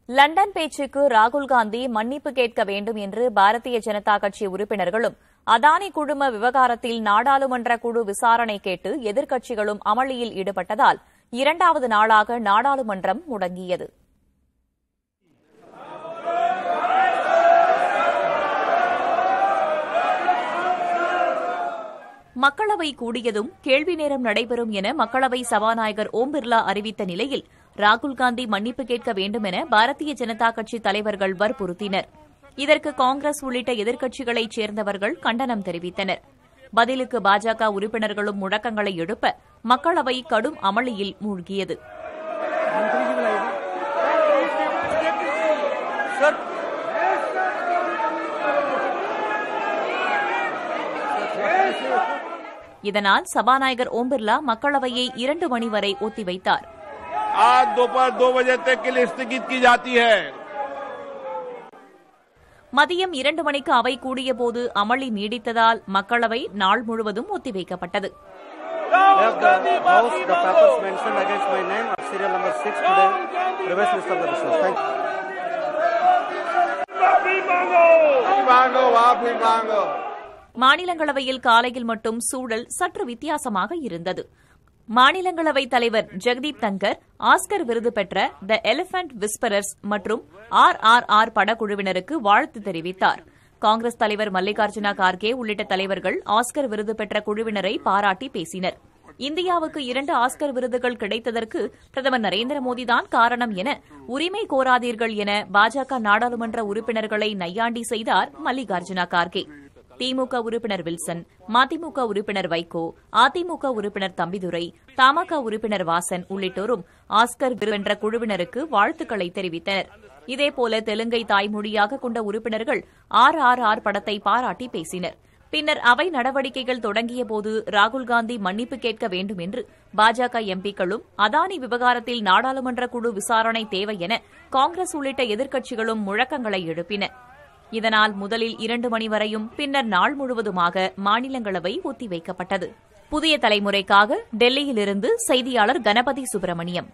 London பேச்சுக்கு ராகுல் காந்தி மன்னிப்பு கேட்க வேண்டும் என்று பாரதிய ஜனதா கட்சி உறுப்பினர்களும் அதானி குழும விவகாரத்தில் நாடாளுமன்ற குழு விசாரணை கேட்டு எதிர்க்கட்சிகளும் அமளியில் ஈடுபட்டதால் இரண்டாவது நாளாக நாடாளுமன்றம் முடங்கியது மக்களவை கூடியதும் கேள்வி நேரம் நடைபெறும் என மக்களவை சபாநாயகர் ஓம் பிர்லா அறிவித்த நிலையில் ராகுல் காந்தி மன்னிப்பு கேட்க வேண்டும் என பாரதிய ஜனதா கட்சி தலைவர்கள் வற்புறுத்தினர் இதற்கு காங்கிரஸ் உள்ளிட்ட எதிர்க்கட்சிகளைச் சேர்ந்தவர்கள் கண்டனம் தெரிவித்தனர் பதிலுக்கு பாஜக உறுப்பினர்களும் முழக்கங்களை எழுப்ப மக்களவை கடும் அமளியில் மூழ்கியது இதனால் சபாநாயகர் ஓம் பிர்லா மக்களவையை இரண்டு மணி வரை ஒத்திவைத்தார் आज दोपहर दो बजे तक के लिए स्थगित की जाती है மதியம் இரண்டு மணிக்கு அவை கூடியபோது அமளி நீடித்ததால் மக்களவை நாள் முழுவதும் ஒத்திவைக்கப்பட்டது Yes, the House, the papers mentioned against my name are serial number 6 today, previous list of the business. Thank you. मांगो माफी मांगो மாநிலங்களவையில் காலையில் மட்டும் சூழல் சற்று வித்தியாசமாக இருந்தது மாநிலங்களவை தலைவர் ஜெகதீப் தங்கர் ஆஸ்கர் விருது பெற்ற த எலிபென்ட் விஸ்பரர்ஸ் மற்றும் ஆர் ஆர் ஆர் படக்குழுவினருக்கு வாழ்த்து தெரிவித்தார் காங்கிரஸ் தலைவர் மல்லிகார்ஜுன கார்கே உள்ளிட்ட தலைவர்கள் ஆஸ்கர் விருது பெற்ற குழுவினரை பாராட்டி பேசினர் இந்தியாவுக்கு இரண்டு ஆஸ்கர் விருதுகள் கிடைத்ததற்கு பிரதமர் நரேந்திர மோடிதான் காரணம் என உரிமை கோராதீர்கள் என பாஜக நாடாளுமன்ற உறுப்பினர்களை நையாண்டி செய்தார் மல்லிகார்ஜுன கார்கே திமுக உறுப்பினர் வில்சன் மதிமுக உறுப்பினர் வைகோ அதிமுக உறுப்பினர் தம்பிதுரை தமாக உறுப்பினர் வாசன் உள்ளிட்டோரும் ஆஸ்கர் விருது வென்ற குழுவினருக்கு வாழ்த்துக்களை தெரிவித்தனர் இதேபோல தெலுங்கை தாய்மொழியாக கொண்ட உறுப்பினர்கள் ஆர் ஆர் ஆர் படத்தை பாராட்டி பேசினர் பின்னர் அவை நடவடிக்கைகள் தொடங்கியபோது ராகுல் காந்தி மன்னிப்பு கேட்க வேண்டும் என்று பாஜக எம்பிக்களும் அதானி விவகாரத்தில் நாடாளுமன்ற குழு விசாரணை தேவை என காங்கிரஸ் உள்ளிட்ட எதிர்க்கட்சிகளும் முழக்கங்களை எழுப்பின இதனால் முதலில் இரண்டு மணி வரையும் பின்னர் நாள் முழுவதுமாக மாநிலங்களவை ஒத்திவைக்கப்பட்டது புதிய தலைமுறைக்காக டெல்லியிலிருந்து செய்தியாளர் கணபதி சுப்பிரமணியம்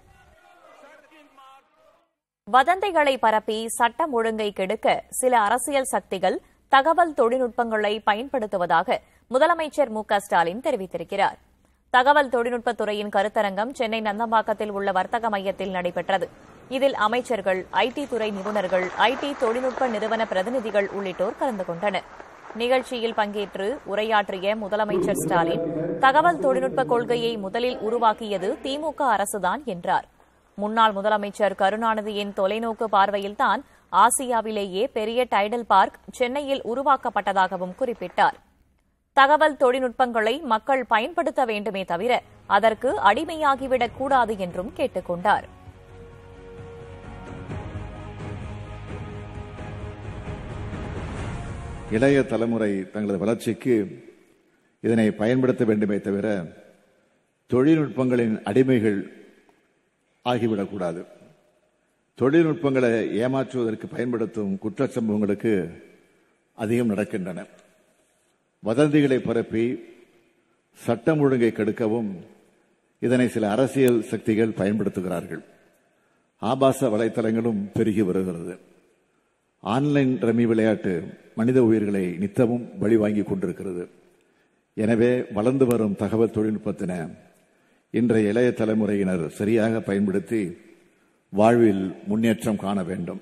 வதந்திகளை பரப்பி சட்டம் ஒழுங்கை கெடுக்க சில அரசியல் சக்திகள் தகவல் தொழில்நுட்பங்களை பயன்படுத்துவதாக முதலமைச்சர் மு க ஸ்டாலின் தெரிவித்திருக்கிறார் தகவல் தொழில்நுட்பத் துறையின் கருத்தரங்கம் சென்னை நந்தம்பாக்கத்தில் உள்ள வர்த்தக மையத்தில் நடைபெற்றது இதில் அமைச்சர்கள் ஐடி துறை நிபுணர்கள் ஐடி தொழில்நுட்ப நிறுவன பிரதிநிதிகள் உள்ளிட்டோர் கலந்து கொண்டனர் நிகழ்ச்சியில் பங்கேற்று உரையாற்றிய முதலமைச்சர் ஸ்டாலின் தகவல் தொழில்நுட்ப கொள்கையை முதலில் உருவாக்கியது திமுக அரசுதான் என்றார் முன்னாள் முதலமைச்சர் கருணாநிதியின் தொலைநோக்கு பார்வையில்தான் ஆசியாவிலேயே பெரிய டைடல் பார்க் சென்னையில் உருவாக்கப்பட்டதாகவும் குறிப்பிட்டார் தகவல் தொழில்நுட்பங்களை மக்கள் பயன்படுத்த வேண்டுமே தவிர அதற்கு அடிமையாகிவிடக் கூடாது என்றும் கேட்டுக் கொண்டார் இளைய தலைமுறை தங்களது வளர்ச்சிக்கு இதனை பயன்படுத்த வேண்டுமே தவிர தொழில்நுட்பங்களின் அடிமைகள் ஆகிவிடக்கூடாது தொழில்நுட்பங்களை ஏமாற்றுவதற்கு பயன்படுத்தும் குற்றச் சம்பவங்களுக்கு அதிகம் நடக்கின்றன வதந்திகளை பரப்பி சட்டம் ஒழுங்கை கெடுக்கவும் இதனை சில அரசியல் சக்திகள் பயன்படுத்துகிறார்கள் ஆபாச வலைத்தளங்களும் பெருகி வருகிறது ஆன்லைன் ரம்மி விளையாட்டு மனித உயிர்களை நித்தமும் பலி வாங்கி கொண்டிருக்கிறது எனவே வளர்ந்து வரும் தகவல் தொழில்நுட்பத்தின இன்றைய இளைய தலைமுறையினர் சரியாக பயன்படுத்தி வாழ்வில் முன்னேற்றம் காண வேண்டும்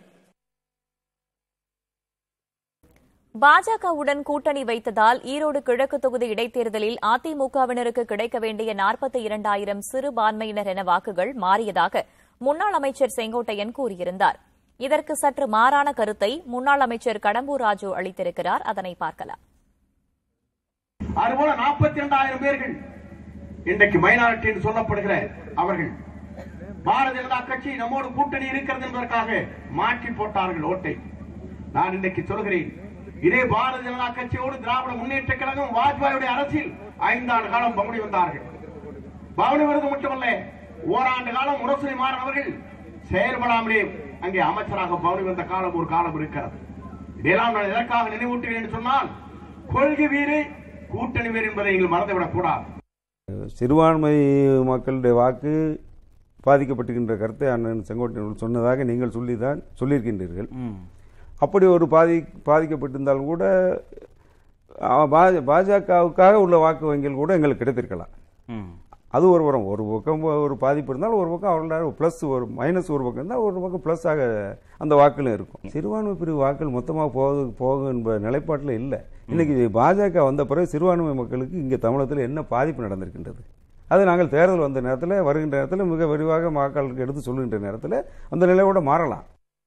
பாஜகவுடன் கூட்டணி வைத்ததால் ஈரோடு கிழக்கு தொகுதி இடைத்தேர்தலில் அதிமுகவினருக்கு கிடைக்க வேண்டிய நாற்பத்தி இரண்டாயிரம் சிறுபான்மையினர் என வாக்குகள் மாறியதாக முன்னாள் அமைச்சர் செங்கோட்டையன் கூறியிருந்தார் இதற்கு சற்று மாறான கருத்தை முன்னாள் அமைச்சர் கடம்பூர் ராஜு அளித்திருக்கிறார் அதனை பார்க்கலாம் அதுபோல நாற்பத்தி இரண்டாயிரம் பேர்கள் இன்றைக்கு மைனாரிட்டி என்று சொல்லப்படுகிற அவர்கள் பாரதிய ஜனதா கட்சி நம்மோடு கூட்டணி இருக்கிறது என்பதற்காக மாற்றி போட்டார்கள் ஓட்டை நான் இன்றைக்கு சொல்கிறேன் இதே பாரதிய ஜனதா கட்சியோடு திராவிட முன்னேற்ற கழகம் வாஜ்பாயுடைய அரசில் ஐந்தாண்டு காலம் பகுடி வந்தார்கள் பவனி விருது மட்டுமல்ல ஓராண்டு காலம் முரசொலி மாறன் அவர்கள் செயல்படாமலே அங்கே அமைச்சராக பவனி வந்த காலம் ஒரு காலம் இருக்கிறது இதையெல்லாம் நான் எதற்காக நினைவூட்டுகிறேன் என்று சொன்னால் கொள்கை வீறு கூட்டணி வீறு என்பதை நீங்கள் மறந்துவிடக் கூடாது சிறுபான்மை மக்களுடைய வாக்கு பாதிக்கப்பட்டுகின்ற கருத்தை அண்ணன் செங்கோட்டையன் சொன்னதாக நீங்கள் சொல்லிதான் சொல்லியிருக்கின்றீர்கள் அப்படி ஒரு பாதி பாதிக்கப்பட்டிருந்தாலும் கூட அஹ், பா- பாஜகவுக்காக உள்ள வாக்கு வங்கிகள் கூட எங்களுக்கு கிடைத்திருக்கலாம் அது ஒரு புறம் ஒரு பக்கம் ஒரு பாதிப்பு இருந்தாலும் ஒரு பக்கம் அவர்களால் ப்ளஸ் ஒரு மைனஸ் ஒரு பக்கம் இருந்தால் ஒரு பக்கம் ப்ளஸ் ஆக அந்த வாக்குகளும் இருக்கும் சிறுபான்மை பிரிவு வாக்குகள் மொத்தமாக போகுது போகும் என்ப நிலைப்பாட்டில் இல்லை இன்னைக்கு பாஜக வந்த பிறகு சிறுபான்மை மக்களுக்கு இங்கே தமிழகத்தில் என்ன பாதிப்பு நடந்திருக்கின்றது அது நாங்கள் தேர்தல் வந்த நேரத்தில் வருகின்ற நேரத்தில் மிக விரிவாக மக்களுக்கு எடுத்து சொல்லுகின்ற நேரத்தில் அந்த நிலையோட மாறலாம்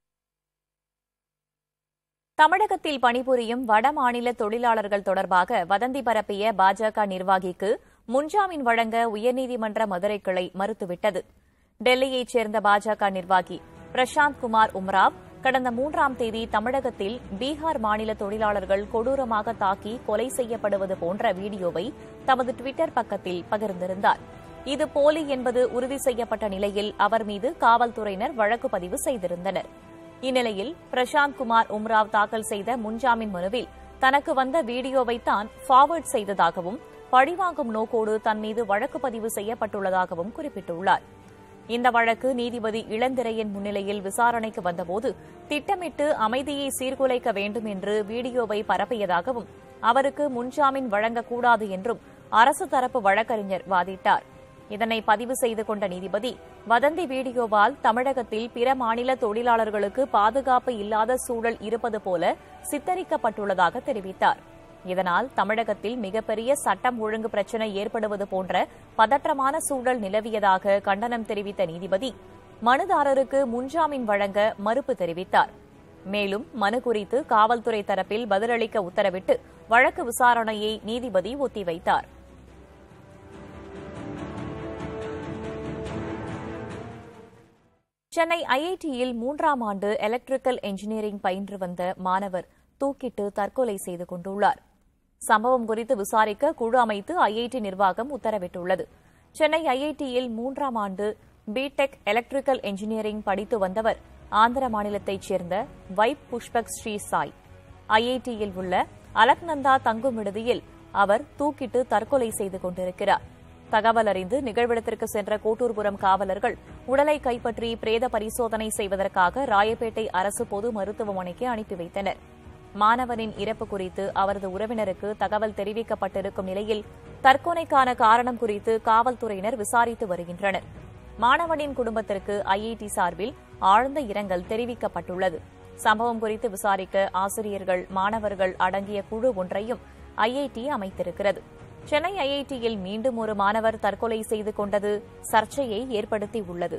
தமிழகத்தில் பணிபுரியும் வட மாநில தொழிலாளர்கள் தொடர்பாக வதந்தி பரப்பிய பாஜக நிர்வாகிக்கு முன்ஜாமீன் வழங்க உயர்நீதிமன்ற மதுரை கிளை மறுத்துவிட்டது டெல்லியைச் சேர்ந்த பாஜக நிர்வாகி பிரசாந்த் குமார் உம்ராவ் கடந்த மூன்றாம் தேதி தமிழகத்தில் பீகார் மாநில தொழிலாளர்கள் கொடூரமாக தாக்கி கொலை செய்யப்படுவது போன்ற வீடியோவை தமது டுவிட்டர் பக்கத்தில் பகிர்ந்திருந்தார் இது போலி என்பது உறுதி செய்யப்பட்ட நிலையில் அவர் மீது காவல்துறையினர் வழக்கு பதிவு செய்திருந்தனர் இந்நிலையில் பிரசாந்த் குமார் உம்ராவ் தாக்கல் செய்த முன்ஜாமீன் மனுவில் தனக்கு வந்த வீடியோவை தான் ஃபார்வர்ட் செய்ததாகவும் பழிவாங்கும் நோக்கோடு தன் மீது வழக்கு பதிவு செய்யப்பட்டுள்ளதாகவும் குறிப்பிட்டுள்ளார் இந்த வழக்கு நீதிபதி இளந்திரையன் முன்னிலையில் விசாரணைக்கு வந்தபோது திட்டமிட்டு அமைதியை சீர்குலைக்க வேண்டும் என்று வீடியோவை பரப்பியதாகவும் அவருக்கு முன்ஜாமீன் வழங்கக்கூடாது என்றும் அரசு தரப்பு வழக்கறிஞர் வாதிட்டார் இதனை பதிவு செய்து கொண்ட நீதிபதி வதந்தி வீடியோவால் தமிழகத்தில் பிற மாநில தொழிலாளர்களுக்கு பாதுகாப்பு இல்லாத சூழல் இருப்பது போல சித்தரிக்கப்பட்டுள்ளதாக தெரிவித்தார் இதனால் தமிழகத்தில் மிகப்பெரிய சட்டம் ஒழுங்கு பிரச்சினை ஏற்படுவது போன்ற பதற்றமான சூழல் நிலவியதாக கண்டனம் தெரிவித்த நீதிபதி மனுதாரருக்கு முன்ஜாமீன் வழங்க மறுப்பு தெரிவித்தார் மேலும் மனு குறித்து காவல்துறை தரப்பில் பதிலளிக்க உத்தரவிட்டு வழக்கு விசாரணையை நீதிபதி ஒத்திவைத்தார் சென்னை ஐஐடியில் மூன்றாம் ஆண்டு எலக்ட்ரிக்கல் என்ஜினியரிங் பயின்று வந்த மாணவர் தூக்கிட்டு தற்கொலை செய்து கொண்டுள்ளார் சம்பவம் குறித்து விசாரிக்க குழு அமைத்து ஐஐடி நிர்வாகம் உத்தரவிட்டுள்ளது சென்னை ஐஐடியில் மூன்றாம் ஆண்டு பிடெக் எலக்ட்ரிக்கல் என்ஜினியரிங் படித்து வந்தவர் ஆந்திர மாநிலத்தைச் சேர்ந்த வைப் புஷ்பக் ஸ்ரீ சாய் ஐஐடியில் உள்ள அலக்நந்தா தங்கும் விடுதியில் அவர் தூக்கிட்டு தற்கொலை செய்து கொண்டிருக்கிறார் தகவல் அறிந்து நிகழ்விடத்திற்கு சென்ற கோட்டூர்புரம் காவலர்கள் உடலை கைப்பற்றி பிரேத பரிசோதனை செய்வதற்காக ராயப்பேட்டை அரசு பொது மருத்துவமனைக்கு அனுப்பி வைத்தனர் மாணவனின் இறப்பு குறித்து அவரது உறவினருக்கு தகவல் தெரிவிக்கப்பட்டிருக்கும் நிலையில் தற்கொலைக்கான காரணம் குறித்து காவல்துறையினர் விசாரித்து வருகின்றனர் மாணவனின் குடும்பத்திற்கு ஐஐடி சார்பில் ஆழ்ந்த இரங்கல் தெரிவிக்கப்பட்டுள்ளது சம்பவம் குறித்து விசாரிக்க ஆசிரியர்கள் மாணவர்கள் அடங்கிய குழு ஒன்றையும் ஐஐடி அமைத்திருக்கிறது சென்னை ஐஐடியில் மீண்டும் ஒரு மாணவர் தற்கொலை செய்து கொண்டது சர்ச்சையை ஏற்படுத்தியுள்ளது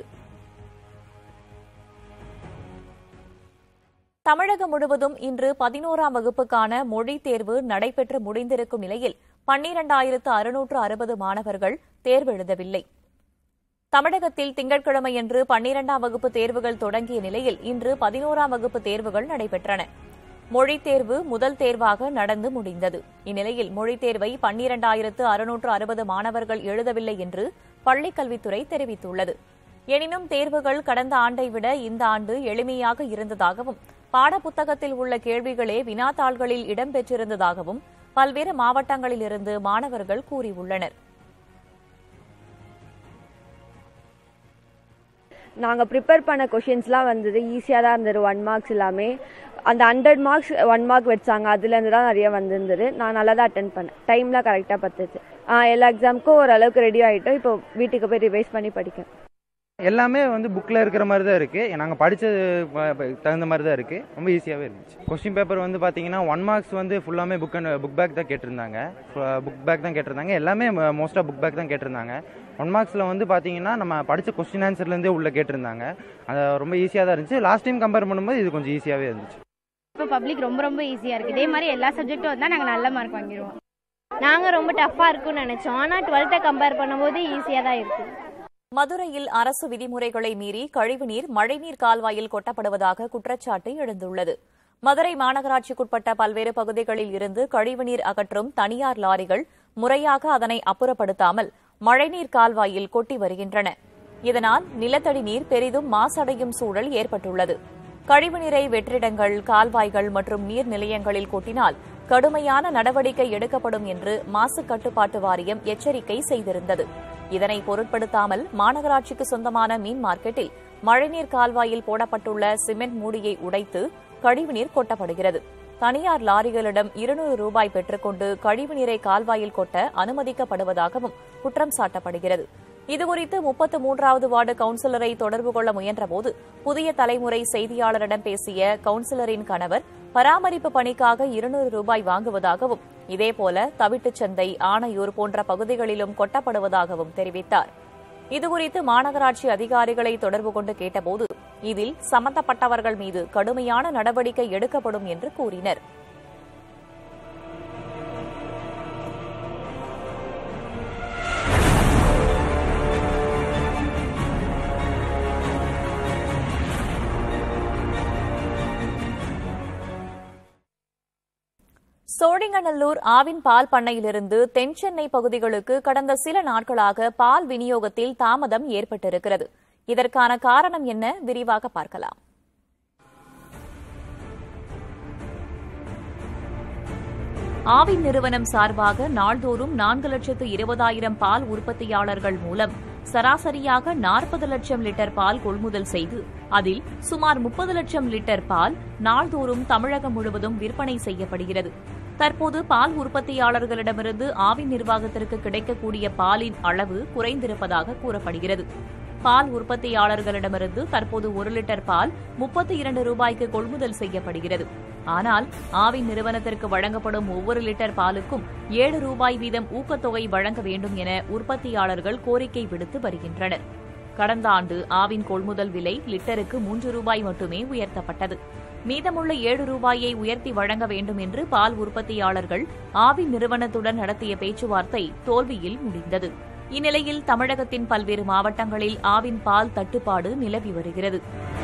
தமிழகம் முழுவதும் இன்று பதினோராம் வகுப்புக்கான மொழித் தேர்வு நடைபெற்று முடிந்திருக்கும் நிலையில் பன்னிரண்டாயிரத்து அறுநூற்று அறுபது மாணவர்கள் தேர்வு எழுதவில்லை தமிழகத்தில் திங்கட்கிழமையன்று பன்னிரண்டாம் வகுப்பு தேர்வுகள் தொடங்கிய நிலையில் இன்று பதினோராம் வகுப்பு தேர்வுகள் நடைபெற்றன மொழித் தேர்வு முதல் தேர்வாக நடந்து முடிந்தது இந்நிலையில் மொழித் தேர்வை பன்னிரண்டாயிரத்து அறுநூற்று அறுபது மாணவர்கள் எழுதவில்லை என்று பள்ளிக்கல்வித்துறை தெரிவித்துள்ளது எனினும் தேர்வுகள் கடந்த ஆண்டை விட இந்த ஆண்டு எளிமையாக இருந்ததாகவும் பாடப்புத்தகத்தில் உள்ள கேள்விகளே வினாத்தாள்களில் இடம்பெற்றிருந்ததாகவும் பல்வேறு மாவட்டங்களிலிருந்து மாணவர்கள் கூறியுள்ளனர் நாங்கள் ப்ரிப்பேர் பண்ண கொஷின்ஸ்லாம் வந்தது ஈஸியாக தான் இருந்தது ஒன் மார்க்ஸ் எல்லாமே அந்த ஹண்ட்ரட் மார்க்ஸ் ஒன் மார்க் வச்சாங்க அதுலேருந்து தான் நிறைய வந்திருந்தது நான் நல்லா தான் அட்டன் பண்ணேன் டைம்லாம் கரெக்டாக பத்துச்சு ஆ, எல்லா எக்ஸாமுக்கும் ஓரளவுக்கு ரெடி ஆகிட்டோம் இப்போ வீட்டுக்கு போய் ரிவைஸ் பண்ணி படிக்கேன் எல்லாமே வந்து புக்கில் இருக்கிற மாதிரி தான் இருக்குது நாங்கள் படித்தது தகுந்த மாதிரி தான் இருக்குது ரொம்ப ஈஸியாகவே இருந்துச்சு கொஸ்டின் பேப்பர் வந்து பார்த்தீங்கன்னா ஒன் மார்க்ஸ் வந்து ஃபுல்லாமே புக் அண்ட் புக் பேக் தான் கேட்டிருந்தாங்க புக் பேக் தான் கேட்டிருந்தாங்க எல்லாமே மோஸ்ட்டாக புக் பேக் தான் கேட்டிருந்தாங்க ஒன் மார்க்ஸில் வந்து பார்த்தீங்கன்னா நம்ம படித்த கொஸ்டின் ஆன்சர்லேருந்தே உள்ள கேட்டிருந்தாங்க அது ரொம்ப ஈஸியாக தான் இருந்துச்சு லாஸ்ட் டைம் கம்பேர் பண்ணும்போது இது கொஞ்சம் ஈஸியாகவே இருந்துச்சு இப்போ பப்ளிக் ரொம்ப ரொம்ப ஈஸியாக இருக்குது இதே மாதிரி எல்லா சப்ஜெக்ட்டும் வந்தால் நாங்கள் நல்ல மார்க் வாங்கிடுவோம் நாங்கள் ரொம்ப டஃப்பாக இருக்கும்னு நினச்சோம் ஆனால் டுவெல்த்தை கம்பேர் பண்ணும்போது ஈஸியாக தான் இருக்குது மதுரையில் அரசு விதிமுறைகளை மீறி கழிவுநீர் மழைநீர் கால்வாயில் கொட்டப்படுவதாக குற்றச்சாட்டு எழுந்துள்ளது மதுரை மாநகராட்சிக்குட்பட்ட பல்வேறு பகுதிகளில் இருந்து கழிவுநீர் அகற்றும் தனியார் லாரிகள் முறையாக அதனை அப்புறப்படுத்தாமல் மழைநீர் கால்வாயில் கொட்டி வருகின்றன இதனால் நிலத்தடி நீர் பெரிதும் மாசடையும் சூழல் ஏற்பட்டுள்ளது கழிவுநீரை வெற்றிடங்கள் கால்வாய்கள் மற்றும் நீர் நிலையங்களில் கொட்டினால் கடுமையான நடவடிக்கை எடுக்கப்படும் என்று மாசு கட்டுப்பாட்டு வாரியம் எச்சரிக்கை செய்திருந்தது இதனை பொருட்படுத்தாமல் மாநகராட்சிக்கு சொந்தமான மீன் மார்க்கெட்டில் மழைநீர் கால்வாயில் போடப்பட்டுள்ள சிமெண்ட் மூடியை உடைத்து கழிவுநீர் கொட்டப்படுகிறது தனியார் லாரிகளிடம் இருநூறு ரூபாய் பெற்றுக்கொண்டு கழிவுநீரை கால்வாயில் கொட்ட அனுமதிக்கப்படுவதாகவும் குற்றம் சாட்டப்படுகிறது இதுகுறித்து முப்பத்து மூன்றாவது வார்டு கவுன்சிலரை தொடர்பு கொள்ள முயன்றபோது புதிய தலைமுறை செய்தியாளரிடம் பேசிய கவுன்சிலரின் கணவர் பராமரிப்பு பணிக்காக இருநூறு ரூபாய் வாங்குவதாகவும் இதேபோல தவிட்டுச்சந்தை ஆணையூர் போன்ற பகுதிகளிலும் கொட்டப்படுவதாகவும் தெரிவித்தார் இதுகுறித்து மாநகராட்சி அதிகாரிகளை தொடர்பு கொண்டு கேட்டபோது இதில் சம்பந்தப்பட்டவர்கள் மீது கடுமையான நடவடிக்கை எடுக்கப்படும் என்று கூறினர் சோழிங்கநல்லூர் ஆவின் பால் பண்ணையிலிருந்து தென்சென்னை பகுதிகளுக்கு கடந்த சில நாட்களாக பால் விநியோகத்தில் தாமதம் ஏற்பட்டிருக்கிறது இதற்கான காரணம் என்ன விரிவாக பார்க்கலாம் ஆவின் நிறுவனம் சார்பாக நாள்தோறும் நான்கு லட்சத்து இருபதாயிரம் பால் உற்பத்தியாளர்கள் மூலம் சராசரியாக நாற்பது லட்சம் லிட்டர் பால் கொள்முதல் செய்து அதில் சுமார் முப்பது லட்சம் லிட்டர் பால் நாள்தோறும் தமிழகம் முழுவதும் விற்பனை செய்யப்படுகிறது தற்போது பால் உற்பத்தியாளர்களிடமிருந்து ஆவின் நிர்வாகத்திற்கு கிடைக்கக்கூடிய பாலின் அளவு குறைந்திருப்பதாக கூறப்படுகிறது பால் உற்பத்தியாளர்களிடமிருந்து தற்போது ஒரு லிட்டர் பால் முப்பத்தி இரண்டு ரூபாய்க்கு கொள்முதல் செய்யப்படுகிறது ஆனால் ஆவின் நிறுவனத்திற்கு வழங்கப்படும் ஒவ்வொரு லிட்டர் பாலுக்கும் ஏழு ரூபாய் வீதம் ஊக்கத்தொகை வழங்க வேண்டும் என உற்பத்தியாளர்கள் கோரிக்கை விடுத்து வருகின்றனர் கடந்த ஆண்டு ஆவின் கொள்முதல் விலை லிட்டருக்கு மூன்று ரூபாய் மட்டுமே உயர்த்தப்பட்டது மீதமுள்ள ஏழு ரூபாயை உயர்த்தி வழங்க வேண்டும் என்று பால் உற்பத்தியாளர்கள் ஆவின் நிறுவனத்துடன் நடத்திய பேச்சுவார்த்தை தோல்வியில் முடிந்தது இந்நிலையில் தமிழகத்தின் பல்வேறு மாவட்டங்களில் ஆவின் பால் தட்டுப்பாடு நிலவி வருகிறது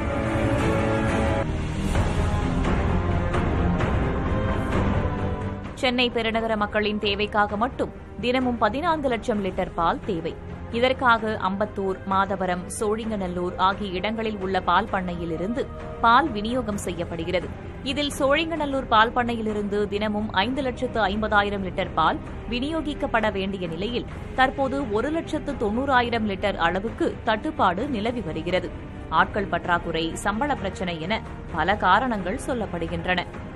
சென்னை பெருநகர மக்களின் தேவைக்காக மட்டும் தினமும் பதினான்கு லட்சம் லிட்டர் பால் தேவை இதற்காக அம்பத்தூர் மாதவரம் சோழிங்கநல்லூர் ஆகிய இடங்களில் உள்ள பால் பண்ணையிலிருந்து பால் விநியோகம் செய்யப்படுகிறது இதில் சோழிங்கநல்லூர் பால் பண்ணையிலிருந்து தினமும் ஐந்து லட்சத்து ஐம்பதாயிரம் லிட்டர் பால் விநியோகிக்கப்பட வேண்டிய நிலையில் தற்போது ஒரு லட்சத்து தொன்னூறாயிரம் லிட்டர் அளவுக்கு தட்டுப்பாடு நிலவி வருகிறது ஆட்கள் பற்றாக்குறை சம்பள பிரச்சினை என பல காரணங்கள் சொல்லப்படுகின்றன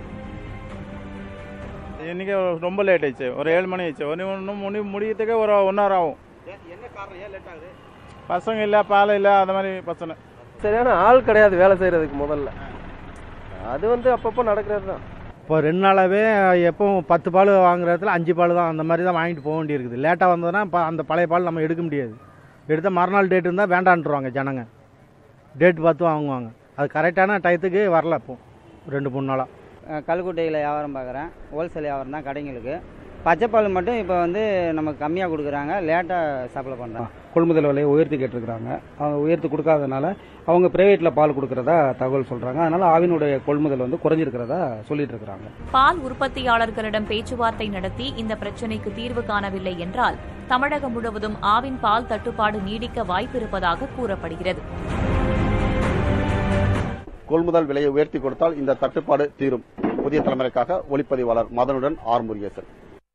இன்னைக்கு ரொம்ப லேட் ஆயிடுச்சு ஒரு ஏழு மணி ஆயிடுச்சு ஒரு இன்னும் முடி முடியறதுக்கே ஒரு ஒன் ஹவர் ஆகும் என்ன காரணம் ஏன் லேட் ஆகுது பசங்க இல்லை பால் இல்லை அந்த மாதிரி பிரச்சனை சரியான ஆள் கிடையாது வேலை செய்யறதுக்கு முதல்ல அது வந்து அப்பப்போ நடக்கிறது தான் இப்போ ரெண்டு நாளாகவே எப்பவும் பத்து பால் வாங்குற இடத்துல அஞ்சு பால் தான் அந்த மாதிரி தான் வாங்கிட்டு போக வேண்டியிருக்குது லேட்டாக வந்ததுன்னா இப்போ அந்த பழைய பால் நம்ம எடுக்க முடியாது எடுத்தால் மறுநாள் டேட் இருந்தால் வேண்டான்ட்டுருவாங்க ஜனங்க டேட் பார்த்து வாங்குவாங்க அது கரெக்டான டயத்துக்கு வரல இப்போ ரெண்டு மூணு நாளாக கல்குட்டையில் வியாபாரம் பார்க்குறேன் ஹோல்சேல் வியாபாரம் தான் கடைங்களுக்கு பச்சைப்பால் மட்டும் இப்போ வந்து நமக்கு கம்மியாக கொடுக்குறாங்க லேட்டாக சப்ளை பண்ணுறாங்க கொள்முதல் விலையை உயர்த்தி கேட்டிருக்கிறாங்க அவங்க உயர்த்தி கொடுக்காதனால அவங்க பிரைவேட்டில் பால் கொடுக்கறதா தகவல் சொல்கிறாங்க அதனால் ஆவினுடைய கொள்முதல் வந்து குறைஞ்சிருக்கிறதா சொல்லிட்டு இருக்கிறாங்க பால் உற்பத்தியாளர்களிடம் பேச்சுவார்த்தை நடத்தி இந்த பிரச்சினைக்கு தீர்வு காணவில்லை என்றால் தமிழகம் முழுவதும் ஆவின் பால் தட்டுப்பாடு நீடிக்க வாய்ப்பிருப்பதாக கூறப்படுகிறது கொள்முதல் விலையை உயர்த்தி கொடுத்தால் இந்த தட்டுப்பாடு தீரும் புதிய தலைமுறைக்காக ஒளிப்பதிவாளர் மதனுடன் ஆர் முருகேசன்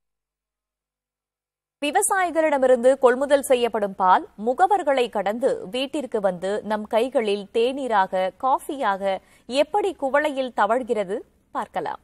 விவசாயிகளிடமிருந்து கொள்முதல் செய்யப்படும் பால் முகவர்களை கடந்து வீட்டிற்கு வந்து நம் கைகளில் தேநீராக காஃபியாக எப்படி குவளையில் தவழ்கிறது பார்க்கலாம்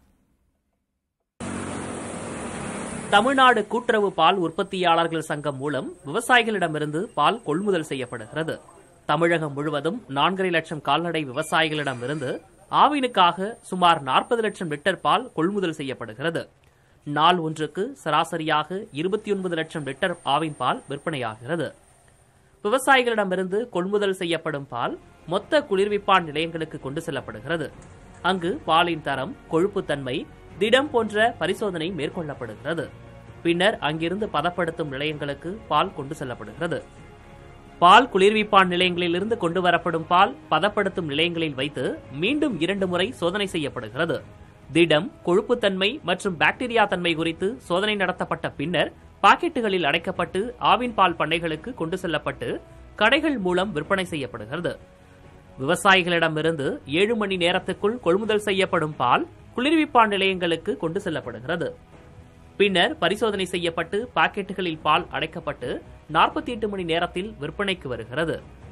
தமிழ்நாடு கூட்டுறவு பால் உற்பத்தியாளர்கள் சங்கம் மூலம் விவசாயிகளிடமிருந்து பால் கொள்முதல் செய்யப்படுகிறது தமிழகம் முழுவதும் நான்கரை லட்சம் கால்நடை விவசாயிகளிடமிருந்து ஆவினுக்காக சுமார் நாற்பது லட்சம் லிட்டர் பால் கொள்முதல் செய்யப்படுகிறது நாள் ஒன்றுக்கு சராசரியாக இருபத்தி ஒன்பது லட்சம் லிட்டர் ஆவின் பால் விற்பனையாகிறது விவசாயிகளிடமிருந்து கொள்முதல் செய்யப்படும் பால் மொத்த குளிர்விப்பான் நிலையங்களுக்கு கொண்டு செல்லப்படுகிறது அங்கு பாலின் தரம் கொழுப்புத்தன்மை திடம் போன்ற பரிசோதனை மேற்கொள்ளப்படுகிறது பின்னர் அங்கிருந்து பதப்படுத்தும் நிலையங்களுக்கு பால் கொண்டு செல்லப்படுகிறது பால் குளிர்விப்பான் நிலையங்களிலிருந்து கொண்டு வரப்படும் பால் பதப்படுத்தும் நிலையங்களில் வைத்து மீண்டும் இரண்டு முறை சோதனை செய்யப்படுகிறது திடம் கொழுப்புத்தன்மை மற்றும் பாக்டீரியா தன்மை குறித்து சோதனை நடத்தப்பட்ட பின்னர் பாக்கெட்டுகளில் அடைக்கப்பட்டு ஆவின் பால் பண்ணைகளுக்கு கொண்டு செல்லப்பட்டு கடைகள் மூலம் விற்பனை செய்யப்படுகிறது விவசாயிகளிடமிருந்து ஏழு மணி நேரத்துக்குள் கொள்முதல் செய்யப்படும் பால் குளிர்விப்பான் நிலையங்களுக்கு கொண்டு செல்லப்படுகிறது பின்னர் பரிசோதனை செய்யப்பட்டு பாக்கெட்டுகளில் பால் அடைக்கப்பட்டு நாற்பத்தி எட்டு மணி நேரத்தில் விற்பனைக்கு வருகிறது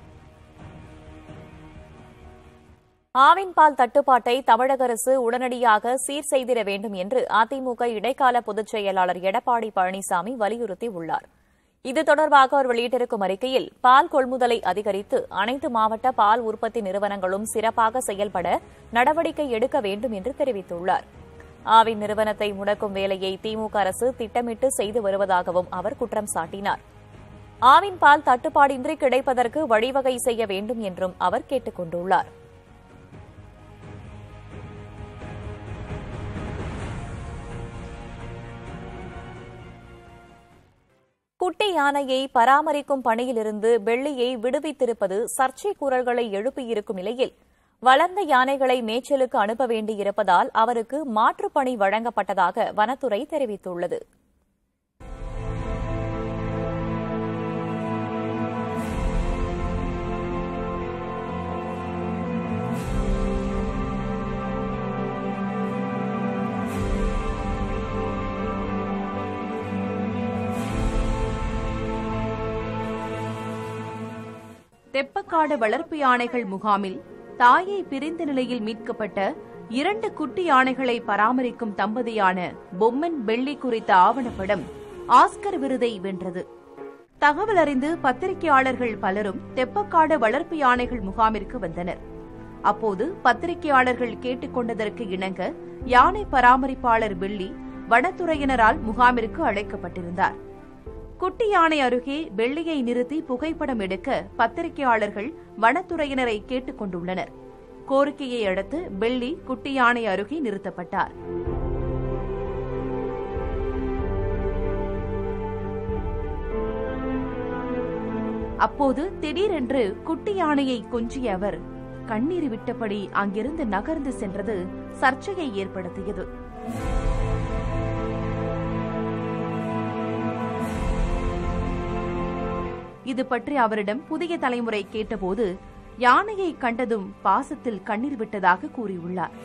ஆவின் பால் தட்டுப்பாட்டை தமிழக அரசு உடனடியாக சீர் செய்திட வேண்டும் என்று அதிமுக இடைக்கால பொதுச் செயலாளர் எடப்பாடி பழனிசாமி வலியுறுத்தியுள்ளார் இது தொடர்பாக அவர் வெளியிட்டிருக்கும் அறிக்கையில் பால் கொள்முதலை அதிகரித்து அனைத்து மாவட்ட பால் உற்பத்தி நிறுவனங்களும் சிறப்பாக செயல்பட நடவடிக்கை எடுக்க வேண்டும் என்று தெரிவித்துள்ளார் ஆவின் நிறுவனத்தை முடக்கும் வேலையை திமுக அரசு திட்டமிட்டு செய்து வருவதாகவும் அவர் குற்றம் சாட்டினார் ஆவின் பால் தட்டுப்பாடின்றி கிடைப்பதற்கு வழிவகை செய்ய வேண்டும் என்றும் அவர் கேட்டுக் கொண்டுள்ளார் குட்டி யானையை பராமரிக்கும் பணியிலிருந்து வெள்ளியை விடுவித்திருப்பது சர்ச்சை குரல்களை எழுப்பியிருக்கும் நிலையில் வளர்ந்த யானைகளை மேய்ச்சலுக்கு அனுப்ப வேண்டியிருப்பதால் அவருக்கு மாற்றுப் பணி வழங்கப்பட்டதாக வனத்துறை தெரிவித்துள்ளது தெப்பக்காடு வளர்ப்பு யானைகள் முகாமில் தாயை பிரிந்த நிலையில் மீட்கப்பட்ட இரண்டு குட்டி யானைகளை பராமரிக்கும் தம்பதியான பொம்மன் வெள்ளி குறித்த ஆவணப்படம் ஆஸ்கர் விருதை வென்றது தகவல் அறிந்து பத்திரிகையாளர்கள் பலரும் தெப்பக்காடு வளர்ப்பு யானைகள் முகாமிற்கு வந்தனர் அப்போது பத்திரிகையாளர்கள் கேட்டுக்கொண்டதற்கு இணங்க யானை பராமரிப்பாளர் வெள்ளி வனத்துறையினரால் முகாமிற்கு அழைக்கப்பட்டிருந்தார் குட்டி யானை அருகே வெள்ளியை நிறுத்தி புகைப்படம் எடுக்க பத்திரிகையாளர்கள் வனத்துறையினரை கேட்டுக் கொண்டுள்ளனர் கோரிக்கையை அடுத்து வெள்ளி குட்டி யானை அருகே நிறுத்தப்பட்டார் அப்போது திடீரென்று குட்டி யானையை கொஞ்சிய அவர் கண்ணீர் விட்டபடி அங்கிருந்து நகர்ந்து சென்றது சர்ச்சையை ஏற்படுத்தியது இது பற்றி அவரிடம் புதிய தலைமுறை கேட்டபோது யானையை கண்டதும் பாசத்தில் கண்ணீர் விட்டதாக கூறியுள்ளார்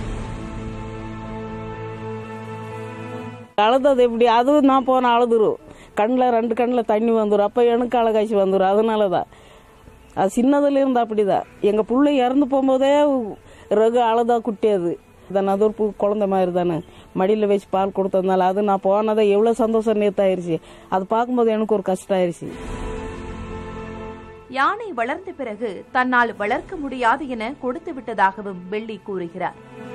அழுதது எப்படி அதுவும் நான் போன அழுதுரும் கண்ணில் ரெண்டு கண்ணில் தண்ணி வந்துடும் அப்போ எனக்கு அழகாய்ச்சி வந்துடும் அதனால தான் அது சின்னதுல இருந்து அப்படிதான் எங்கள் பிள்ளை இறந்து போகும்போதே ரகு அழுதா குட்டியது தானே அது ஒரு பு- குழந்தை மாதிரி தானே மடியில் வச்சு பால் கொடுத்ததுனால அது நான் போனதை எவ்வளோ சந்தோஷம் நேத்தாயிருச்சு அது பார்க்கும்போது எனக்கு ஒரு கஷ்டம் ஆயிருச்சு யானை வளர்ந்த பிறகு தன்னால் வளர்க்க முடியாது என கொடுத்து விட்டதாகவும் வெள்ளி கூறுகிறார்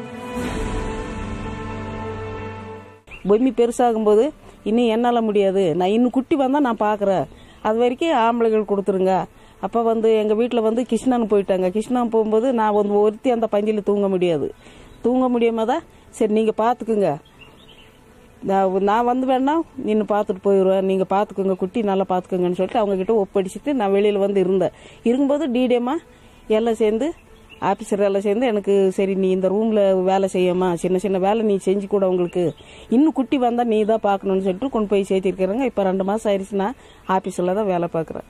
பொம்மி பெருசாகும்போது இன்னும் என்னால் முடியாது நான் இன்னும் குட்டி வந்தால் நான் பார்க்குறேன் அது வரைக்கும் ஆம்பளைகள் கொடுத்துருங்க அப்போ வந்து எங்கள் வீட்டில் வந்து கிருஷ்ணன் போயிட்டாங்க கிருஷ்ணன் போகும்போது நான் வந்து ஒருத்தி அந்த பஞ்சில் தூங்க முடியாது தூங்க முடியாம தான் சரி நீங்கள் பார்த்துக்குங்க நான் நான் வந்து வேணா நின்று பார்த்துட்டு போயிடுவேன் நீங்கள் பார்த்துக்குங்க குட்டி நல்லா பார்த்துக்குங்கன்னு சொல்லிட்டு அவங்கக்கிட்ட ஒப்படைச்சிட்டு நான் வெளியில் வந்து இருந்தேன் இருக்கும்போது டிடிஎம்மா எல்லாம் சேர்ந்து ஆஃபீஸர் எல்லாம் சேர்ந்து எனக்கு சரி நீ இந்த ரூமில் வேலை செய்யம்மா சின்ன சின்ன வேலை நீ செஞ்சு கூட உங்களுக்கு இன்னும் குட்டி வந்தால் நீ தான் பார்க்கணும்னு சொல்லிட்டு கொண்டு போய் சேர்த்திருக்கிறேங்க இப்போ ரெண்டு மாதம் ஆயிடுச்சு நான் ஆஃபீஸில் தான் வேலை பார்க்குறேன்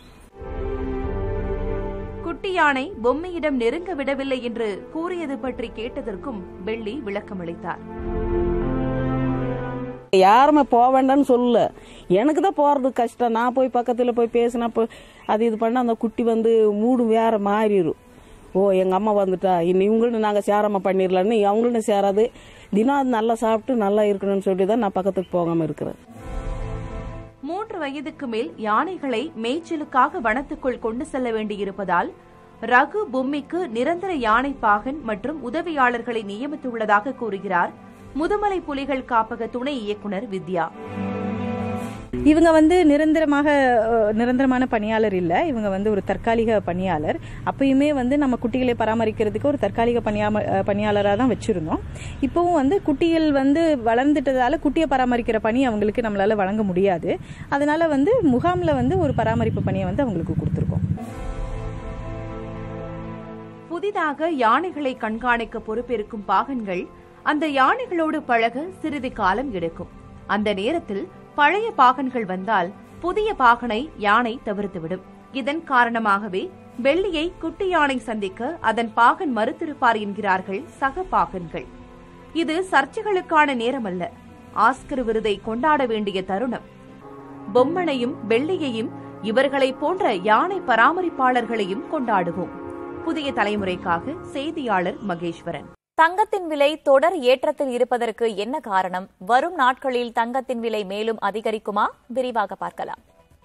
குட்டி யானை பொம்மையிடம் நெருங்க விடவில்லை என்று கூறியது பற்றி கேட்டதற்கும் வெள்ளி விளக்கமளித்தார் யாருமே போக வேண்டாம்னு சொல்லல எனக்கு தான் போகிறது கஷ்டம் நான் போய் பக்கத்தில் போய் பேசினா இப்போ அது இது பண்ண அந்த குட்டி வந்து மூடு வேற மாறிடும் ஓ எங்கள் அம்மா வந்துட்டா இன்னும் இவங்களும் நாங்கள் சேராம பண்ணிடலான்னு அவங்களும் சேராது தினம் அது நல்லா சாப்பிட்டு நல்லா இருக்கணும்னு சொல்லி தான் நான் பக்கத்துக்கு போகாமல் இருக்கிறேன் மூன்று வயதுக்கு மேல் யானைகளை மேய்ச்சலுக்காக வனத்துக்குள் கொண்டு செல்ல வேண்டியிருப்பதால் ரகு பொம்மிக்கு நிரந்தர யானை பாகன் மற்றும் உதவியாளர்களை நியமித்துள்ளதாக கூறுகிறார் முதுமலை புலிகள் காப்பக துணை இயக்குனர் வித்யா இவங்க வந்து நிரந்தரமாக அஹ், நிரந்தரமான பணியாளர் இல்லை இவங்க வந்து ஒரு தற்காலிக பணியாளர் அப்பயுமே வந்து நம்ம குட்டிகளை பராமரிக்கிறதுக்கு ஒரு தற்காலிக பணியாம பணியாளராக தான் வச்சுருந்தோம் இப்போவும் வந்து குட்டிகள் வந்து வளர்ந்துட்டதால குட்டியை பராமரிக்கிற பணி அவங்களுக்கு நம்மளால வழங்க முடியாது அதனால வந்து முகாமில் வந்து ஒரு பராமரிப்பு பணியை வந்து அவங்களுக்கு கொடுத்துருக்கோம் புதிதாக யானைகளை கண்காணிக்க பொறுப்பேற்கும் பாகன்கள் அந்த யானைகளோடு பழக சிறிது காலம் எடுக்கும் அந்த நேரத்தில் பழைய பாகன்கள் வந்தால் புதிய பாகனை யானை தவிர்த்துவிடும் இதன் காரணமாகவே வெள்ளியை குட்டி யானை சந்திக்க அதன் பாகன் மறுத்திருப்பார் என்கிறார்கள் சக பாகன்கள் இது சர்ச்சைகளுக்கான நேரமல்ல ஆஸ்கர் விருதை கொண்டாட வேண்டிய தருணம் பொம்மனையும் வெள்ளியையும் இவர்களைப் போன்ற யானை பராமரிப்பாளர்களையும் கொண்டாடுவோம் புதிய தலைமுறைக்காக செய்தியாளர் மகேஸ்வரன் தங்கத்தின் விலை தொடர் ஏற்றத்தில் இருப்பதற்கு என்ன காரணம் வரும் நாட்களில் தங்கத்தின் விலை மேலும் அதிகரிக்குமா விரிவாக பார்க்கலாம்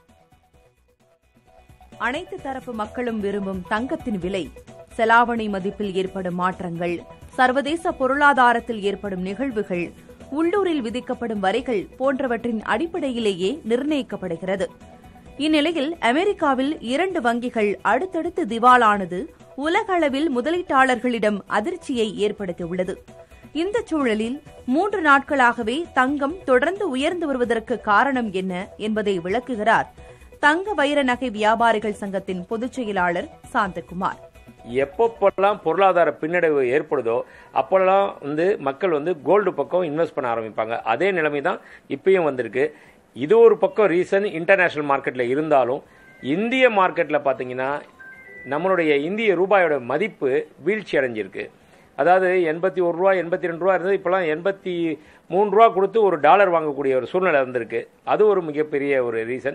அனைத்து தரப்பு மக்களும் விரும்பும் தங்கத்தின் விலை செலாவணி மதிப்பில் ஏற்படும் மாற்றங்கள் சர்வதேச பொருளாதாரத்தில் ஏற்படும் நிகழ்வுகள் உள்ளூரில் விதிக்கப்படும் வரிகள் போன்றவற்றின் அடிப்படையிலேயே நிர்ணயிக்கப்படுகிறது இந்நிலையில் அமெரிக்காவில் இரண்டு வங்கிகள் அடுத்தடுத்து திவாலானது உலகளவில் முதலீட்டாளர்களிடம் அதிர்ச்சியை ஏற்படுத்தியுள்ளது இந்த சூழலில் மூன்று நாட்களாகவே தங்கம் தொடர்ந்து உயர்ந்து வருவதற்கு காரணம் என்ன என்பதை விளக்குகிறார் தங்க வைர நகை வியாபாரிகள் சங்கத்தின் பொதுச் செயலாளர் சாந்தகுமார் எப்பப்பெல்லாம் பொருளாதார பின்னடைவு ஏற்படுதோ அப்போல்லாம் வந்து மக்கள் வந்து கோல்டு பக்கம் இன்வெஸ்ட் பண்ண ஆரம்பிப்பாங்க அதே நிலைமை தான் இப்பயும் வந்திருக்கு இது ஒரு பக்கம் ரீசன் இன்டர்நேஷனல் மார்க்கெட்டில் இருந்தாலும் இந்திய மார்க்கெட்டில் பார்த்தீங்கன்னா நம்மளுடைய இந்திய ரூபாயோட மதிப்பு வீழ்ச்சி அடைஞ்சிருக்கு அதாவது எண்பத்தி ஒரு ரூபா எண்பத்தி ரெண்டு ரூபா இருந்தது இப்போலாம் எண்பத்தி மூணு ரூபா கொடுத்து ஒரு டாலர் வாங்கக்கூடிய ஒரு சூழ்நிலை வந்திருக்கு அது ஒரு மிகப்பெரிய ஒரு ரீசன்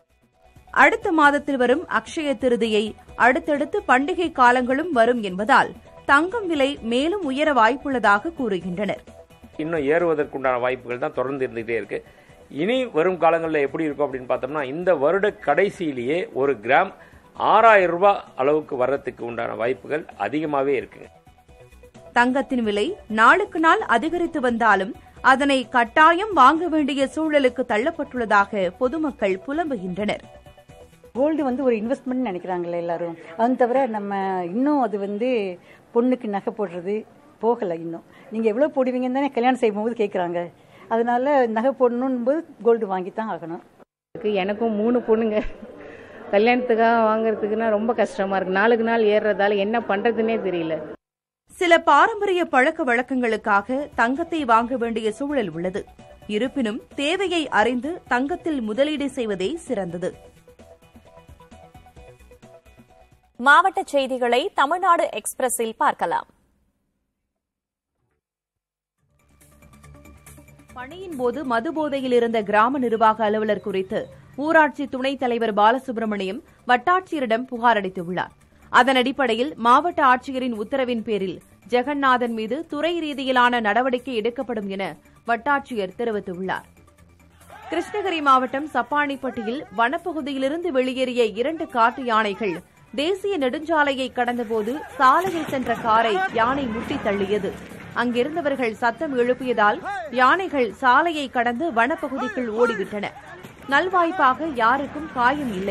அடுத்த மாதத்தில் வரும் அக்ஷய திருதியை அடுத்தடுத்து பண்டிகை காலங்களும் வரும் என்பதால் தங்கம் விலை மேலும் உயர வாய்ப்புள்ளதாக கூறுகின்றனர் இன்னும் ஏறுவதற்குண்டான வாய்ப்புகள் தான் தொடர்ந்து இருந்துகிட்டே இருக்கு இனி வரும் காலங்களில் எப்படி இருக்கும் அப்படின்னு பார்த்தோம்னா இந்த வருட கடைசியிலேயே ஒரு கிராம் ஆறாயிரம் ரூபாய் அளவுக்கு வர்றதுக்கு உண்டான வாய்ப்புகள் அதிகமாகவே இருக்குங்க தங்கத்தின் விலை நாளுக்கு நாள் அதிகரித்து வந்தாலும் அதனை கட்டாயம் வாங்க வேண்டிய சூழலுக்கு தள்ளப்பட்டுள்ளதாக பொதுமக்கள் புலம்புகின்றனர் கோல்டு வந்து ஒரு இன்வெஸ்ட்மெண்ட் நினைக்கிறாங்களே எல்லாரும் அது தவிர நம்ம இன்னும் அது வந்து பொண்ணுக்கு நகை போடுறது போகலை இன்னும் நீங்கள் எவ்வளோ போடுவீங்கன்னு தானே கல்யாணம் செய்யும்போது கேட்குறாங்க அதனால நகை போடணும் போது கோல்டு வாங்கி தான் ஆகணும் எனக்கும் மூணு பொண்ணுங்க கல்யாணத்துக்காக வாங்குறதுக்குன்னா ரொம்ப கஷ்டமா இருக்கு நாளுக்கு நாள் ஏறுறதால என்ன பண்றதுன்னே தெரியல சில பாரம்பரிய பழக்க வழக்கங்களுக்காக தங்கத்தை வாங்க வேண்டிய சூழல் உள்ளது இருப்பினும் தேவையை அறிந்து தங்கத்தில் முதலீடு செய்வதே சிறந்தது மாவட்ட செய்திகளை தமிழ்நாடு எக்ஸ்பிரஸில் பார்க்கலாம் பணியின் போது மது போதையில் இருந்த கிராம நிர்வாக அலுவலர் குறித்து ஊராட்சி துணைத் தலைவர் பாலசுப்ரமணியம் வட்டாட்சியரிடம் புகார் அளித்துள்ளார் அதன் அடிப்படையில் மாவட்ட ஆட்சியரின் உத்தரவின் பேரில் ஜெகநாதன் மீது துறை ரீதியிலான நடவடிக்கை எடுக்கப்படும் என வட்டாட்சியர் தெரிவித்துள்ளார் கிருஷ்ணகிரி மாவட்டம் சப்பானிப்பட்டியில் வனப்பகுதியிலிருந்து வெளியேறிய இரண்டு காட்டு யானைகள் தேசிய நெடுஞ்சாலையை கடந்தபோது சாலையில் சென்ற காரை யானை முட்டி தள்ளியது அங்கிருந்தவர்கள் சத்தம் எழுப்பியதால் யானைகள் சாலையை கடந்து வனப்பகுதிக்குள் ஓடிவிட்டன நல்வாய்ப்பாக யாருக்கும் காயம் இல்லை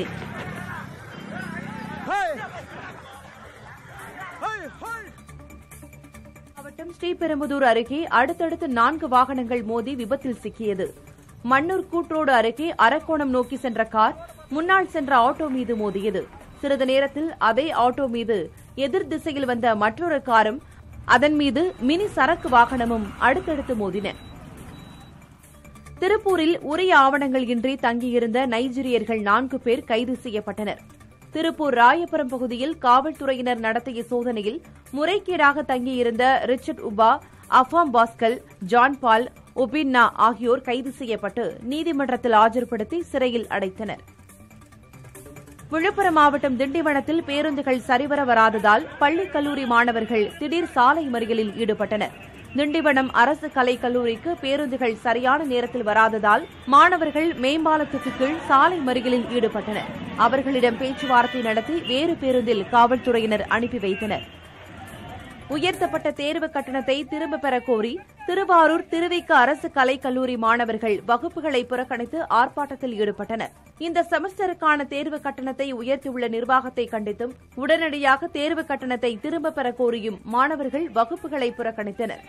மாவட்டம் ஸ்ரீபெரும்புதூர் அருகே அடுத்தடுத்து நான்கு வாகனங்கள் மோதி விபத்தில் சிக்கியது மண்ணூர் கூட்ரோடு அருகே அரக்கோணம் நோக்கி சென்ற கார் முன்னால் சென்ற ஆட்டோ மீது மோதியது சிறிது நேரத்தில் அதே ஆட்டோ மீது எதிர் திசையில் வந்த மற்றொரு காரும் அதன் மீது மினி சரக்கு வாகனமும் அடுத்தடுத்து மோதின திருப்பூரில் உரிய ஆவணங்கள் இன்றி தங்கியிருந்த நைஜீரியர்கள் நான்கு பேர் கைது செய்யப்பட்டனர் திருப்பூர் ராயபுரம் பகுதியில் காவல்துறையினர் நடத்திய சோதனையில் முறைகேடாக தங்கியிருந்த Richard Uba Afam Pascal John Paul Obinna ஆகியோர் கைது செய்யப்பட்டு நீதிமன்றத்தில் ஆஜர்படுத்தி சிறையில் அடைத்தனர் விழுப்புரம் மாவட்டம் திண்டிவனத்தில் பேருந்துகள் சரிவர வராததால் பள்ளி கல்லூரி மாணவர்கள் திடீர் சாலை மறியலில் ஈடுபட்டனர் திண்டிவனம் அரசு கலைக் கல்லூரிக்கு பேருந்துகள் சரியான நேரத்தில் வராததால் மாணவர்கள் மேம்பாலத்துக்கு கீழ் சாலை மறியலில் ஈடுபட்டனர் அவர்களிடம் பேச்சுவார்த்தை நடத்தி வேறு பேருந்தில் காவல்துறையினர் அனுப்பி வைத்தனர் உயர்த்தப்பட்ட தேர்வு கட்டணத்தை திரும்பப் பெறக் கோரி திருவாரூர் திருவிக்க அரசு கலைக் கல்லூரி மாணவர்கள் வகுப்புகளை புறக்கணித்து ஆர்ப்பாட்டத்தில் ஈடுபட்டனர் இந்த செமஸ்டருக்கான தேர்வு கட்டணத்தை உயர்த்தியுள்ள நிர்வாகத்தை கண்டித்தும் உடனடியாக தேர்வு கட்டணத்தை திரும்பப் பெறக் கோரியும் மாணவர்கள் வகுப்புகளை புறக்கணித்தனர்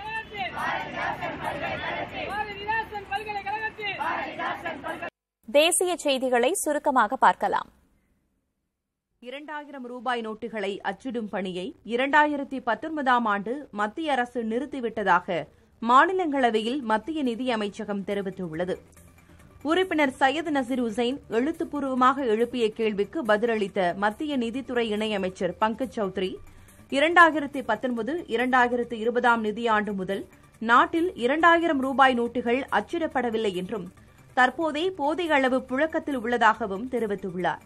தேசிய செய்திகளை சுருக்கமாக பார்க்கலாம் இரண்டாயிரம் ரூபாய் நோட்டுகளை அச்சிடும் பணியை இரண்டாயிரத்தி பத்தொன்பதாம் ஆண்டு மத்திய அரசு நிறுத்திவிட்டதாக மாநிலங்களவையில் மத்திய நிதி அமைச்சகம் தெரிவித்துள்ளது உறுப்பினர் சையது நசீர் உசைன் எழுத்துப்பூர்வமாக எழுப்பிய கேள்விக்கு பதிலளித்த மத்திய நிதித்துறை இணையமைச்சர் பங்கஜ் சௌத்ரி இரண்டாயிரத்தி பத்தொன்பது இரண்டாயிரத்து இருபதாம் நிதியாண்டு முதல் நாட்டில் இரண்டாயிரம் ரூபாய் நோட்டுகள் அச்சிடப்படவில்லை என்றும் தற்போதே போதிய அளவு புழக்கத்தில் உள்ளதாகவும் தெரிவித்துள்ளார்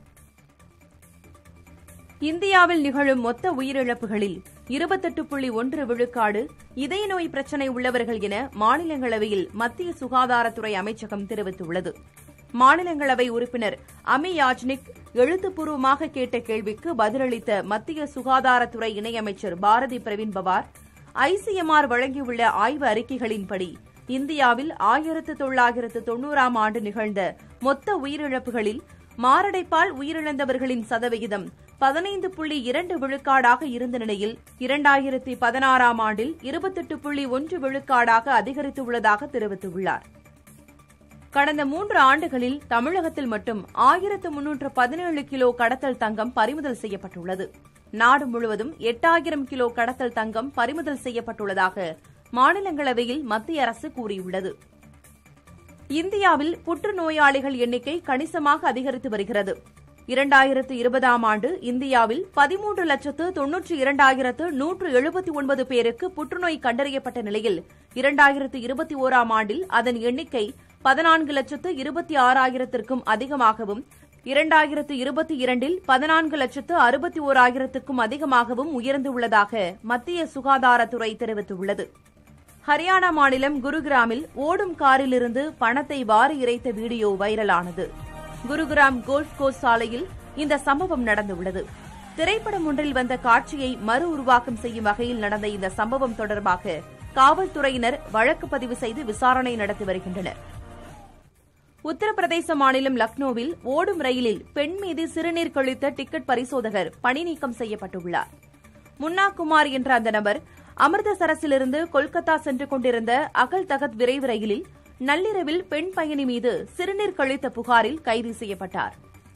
இந்தியாவில் நிகழும் மொத்த உயிரிழப்புகளில் இருபத்தெட்டு புள்ளி ஒன்று விழுக்காடு இதய நோய் பிரச்சினை உள்ளவர்கள் என மாநிலங்களவையில் மத்திய சுகாதாரத்துறை அமைச்சகம் தெரிவித்துள்ளது மாநிலங்களவை உறுப்பினர் அமி யாஜ்னிக் எழுத்துப்பூர்வமாக கேட்ட கேள்விக்கு பதிலளித்த மத்திய சுகாதாரத்துறை இணையமைச்சர் பாரதி பிரவீன் பவார் ஐசிஎம்ஆர் வழங்கியுள்ள ஆய்வு அறிக்கைகளின்படி இந்தியாவில் ஆயிரத்து தொள்ளாயிரத்து தொன்னூறாம் ஆண்டு நிகழ்ந்த மொத்த உயிரிழப்புகளில் மாரடைப்பால் உயிரிழந்தவர்களின் சதவிகிதம் பதினைந்து புள்ளி இரண்டு விழுக்காடாக இருந்த நிலையில் இரண்டாயிரத்தி பதினாறாம் ஆண்டில் இருபத்தெட்டு புள்ளி ஒன்று விழுக்காடாக அதிகரித்துள்ளதாக தெரிவித்துள்ளார் கடந்த மூன்று ஆண்டுகளில் தமிழகத்தில் மட்டும் ஆயிரத்து முன்னூற்று பதினேழு கிலோ கடத்தல் தங்கம் பறிமுதல் செய்யப்பட்டுள்ளது நாடு முழுவதும் எட்டாயிரம் கிலோ கடத்தல் தங்கம் பறிமுதல் செய்யப்பட்டுள்ளதாக மாநிலங்களவையில் மத்திய அரசு கூறியுள்ளது இந்தியாவில் புற்றுநோயாளிகள் எண்ணிக்கை கணிசமாக அதிகரித்து வருகிறது இரண்டாயிரத்து இருபதாம் ஆண்டு இந்தியாவில் பதிமூன்று லட்சத்து தொன்னூற்றி இரண்டாயிரத்து நூற்று எழுபத்தி ஒன்பது பேருக்கு புற்றுநோய் கண்டறியப்பட்ட நிலையில் இரண்டாயிரத்து இருபத்தி ஓராம் ஆண்டில் அதன் எண்ணிக்கை பதினான்கு லட்சத்து இருபத்தி ஆறாயிரத்திற்கும் அதிகமாகவும் இரண்டாயிரத்து இருபத்தி இரண்டில் பதினான்கு லட்சத்து அறுபத்தி ஓராயிரத்துக்கும் அதிகமாகவும் உயர்ந்துள்ளதாக மத்திய சுகாதாரத்துறை தெரிவித்துள்ளது ஹரியானா மாநிலம் குருகிராமில் ஓடும் காரிலிருந்து பணத்தை வாரி இறைத்த வீடியோ வைரலானது குருகிராம் கோல்ஃப் கோர்ஸ் சாலையில் இந்த சம்பவம் நடந்துள்ளது திரைப்படம் ஒன்றில் வந்த காட்சியை மறு உருவாக்கம் செய்யும் வகையில் நடந்த இந்த சம்பவம் தொடர்பாக காவல்துறையினர் வழக்கு பதிவு செய்து விசாரணை நடத்தி வருகின்றனர் உத்தரப்பிரதேச மாநிலம் லக்னோவில் ஓடும் ரயிலில் பெண் மீது சிறுநீர் கழித்த டிக்கெட் பரிசோதகர் பணி நீக்கம் செய்யப்பட்டுள்ளார் முன்னா குமார் என்ற அந்த நபர் அமிர்தசரஸிலிருந்து கொல்கத்தா சென்று கொண்டிருந்த அகல் தகத் விரைவு ரயிலில் நள்ளிரவில் பெண் பயணி மீது சிறுநீர் கழித்த புகாரில் கைது செய்யப்பட்டார்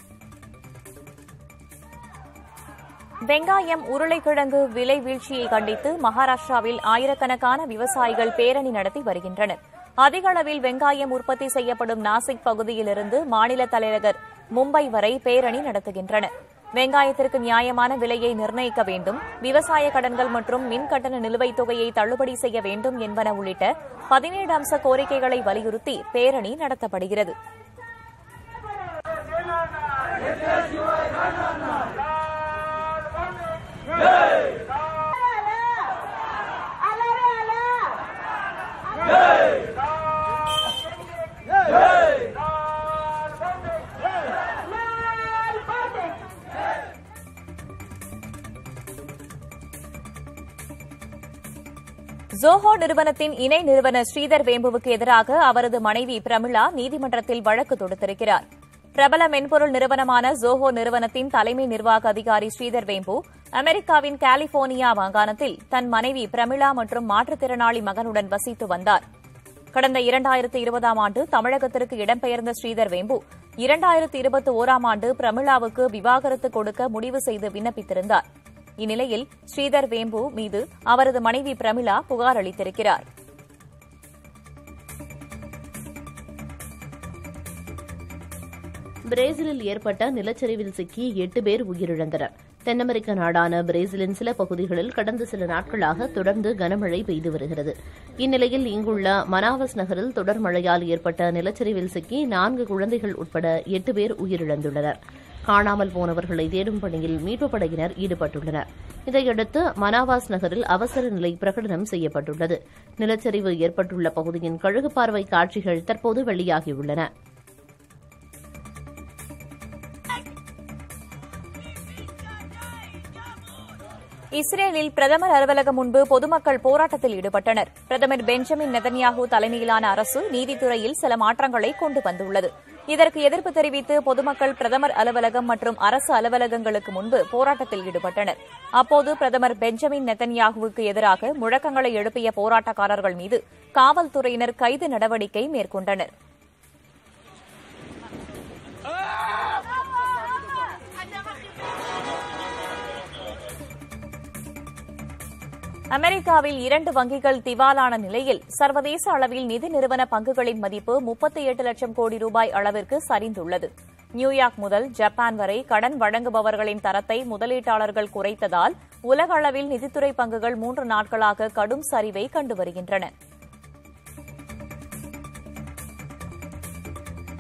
வெங்காயம் உருளைக்கிழங்கு விலை வீழ்ச்சியை கண்டித்து மகாராஷ்டிராவில் ஆயிரக்கணக்கான விவசாயிகள் பேரணி நடத்தி வருகின்றனர் அதிக அளவில் வெங்காயம் உற்பத்தி செய்யப்படும் நாசிக் பகுதியிலிருந்து மாநில தலைநகர் மும்பை வரை பேரணி நடத்துகின்றனர் வெங்காயத்திற்கு நியாயமான விலையை நிர்ணயிக்க வேண்டும் விவசாய கடன்கள் மற்றும் மின் கட்டண நிலுவைத் தொகையை தள்ளுபடி செய்ய வேண்டும் என்பன உள்ளிட்ட பதினேழு அம்ச கோரிக்கைகளை வலியுறுத்தி பேரணி நடத்தப்படுகிறது ஜோஹோ நிறுவனத்தின் இணை நிறுவனர் ஸ்ரீதர் வேம்புவுக்கு எதிராக அவரது மனைவி பிரமிளா நீதிமன்றத்தில் வழக்கு தொடுத்திருக்கிறார் பிரபல மென்பொருள் நிறுவனமான ஜோஹோ நிறுவனத்தின் தலைமை நிர்வாக அதிகாரி ஸ்ரீதர் வேம்பு அமெரிக்காவின் கலிபோர்னியா மாகாணத்தில் தன் மனைவி பிரமிளா மற்றும் மாற்றுத்திறனாளி மகனுடன் வசித்து வந்தார் கடந்த இரண்டாயிரத்து இருபதாம் ஆண்டு தமிழகத்திற்கு இடம்பெயர்ந்த ஸ்ரீதர் வேம்பு இரண்டாயிரத்து இருபத்தி ஓராம் ஆண்டு பிரமிளாவுக்கு விவாகரத்து கொடுக்க முடிவு செய்து விண்ணப்பித்திருந்தார் இந்நிலையில் ஸ்ரீதர் வேம்பு மீது அவரது மனைவி பிரமிளா புகார் அளித்திருக்கிறார் பிரேசிலில் ஏற்பட்ட நிலச்சரிவில் சிக்கி எட்டு பேர் உயிரிழந்தனர் தென் அமெரிக்க நாடான பிரேசிலின் சில பகுதிகளில் கடந்த சில நாட்களாக தொடர்ந்து கனமழை பெய்து வருகிறது இந்நிலையில் இங்குள்ள மனாவஸ் நகரில் தொடர் மழையால் ஏற்பட்ட நிலச்சரிவில் சிக்கி நான்கு குழந்தைகள் உட்பட எட்டு பேர் உயிரிழந்துள்ளனர் காணாமல் போனவர்களை தேடும் பணியில் மீட்புப் படையினர் ஈடுபட்டுள்ளனர் இதையடுத்து மனாவாஸ் நகரில் அவசர நிலை பிரகடனம் செய்யப்பட்டுள்ளது நிலச்சரிவு ஏற்பட்டுள்ள பகுதியின் கழுகு பார்வை காட்சிகள் தற்போது வெளியாகியுள்ளன இஸ்ரேலில் பிரதமர் அலுவலகம் முன்பு பொதுமக்கள் போராட்டத்தில் ஈடுபட்டனர் பிரதமர் பெஞ்சமின் நெதன்யாகு தலைமையிலான அரசு நீதித்துறையில் சில மாற்றங்களை கொண்டு வந்துள்ளது இதற்கு எதிர்ப்பு தெரிவித்து பொதுமக்கள் பிரதமர் அலுவலகம் மற்றும் அரசு அலுவலகங்களுக்கு முன்பு போராட்டத்தில் ஈடுபட்டனர் அப்போது பிரதமர் பெஞ்சமின் நெதன்யாகுவுக்கு எதிராக முழக்கங்களை எழுப்பிய போராட்டக்காரர்கள் மீது காவல்துறையினர் கைது நடவடிக்கை மேற்கொண்டனர் அமெரிக்காவில் இரண்டு வங்கிகள் திவாலான நிலையில் சர்வதேச அளவில் நிதி நிறுவன பங்குகளின் மதிப்பு முப்பத்தி எட்டு லட்சம் கோடி ரூபாய் அளவிற்கு சரிந்துள்ளது நியூயார்க் முதல் ஜப்பான் வரை கடன் வழங்குபவர்களின் தரத்தை முதலீட்டாளர்கள் குறைத்ததால் உலக அளவில் நிதித்துறை பங்குகள் மூன்று நாட்களாக கடும் சரிவை கண்டு வருகின்றன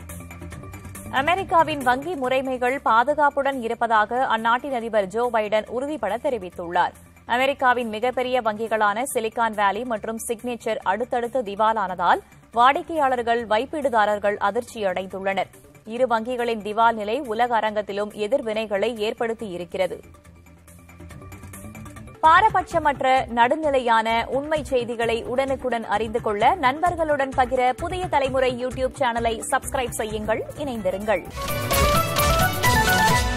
அமெரிக்காவின் வங்கி முறைமைகள் பாதுகாப்புடன் இருப்பதாக அந்நாட்டின் அதிபர் ஜோ பைடன் உறுதிபட தெரிவித்துள்ளார் அமெரிக்காவின் மிகப்பெரிய வங்கிகளான சிலிகான் வேலி மற்றும் சிக்னேச்சர் அடுத்தடுத்து திவாலானதால் வாடிக்கையாளர்கள் வைப்பீடுதாரர்கள் அதிர்ச்சியடைந்துள்ளனர் இரு வங்கிகளின் திவால் நிலை உலக அரங்கத்திலும் எதிர்வினைகளை ஏற்படுத்தியிருக்கிறது பாரபட்சமற்ற நடுநிலையான உண்மை செய்திகளை உடனுக்குடன் அறிந்து கொள்ள நண்பர்களுடன் பகிர புதிய தலைமுறை யூடியூப் சேனலை சப்ஸ்கிரைப் செய்யுங்கள் இணைந்திருங்கள்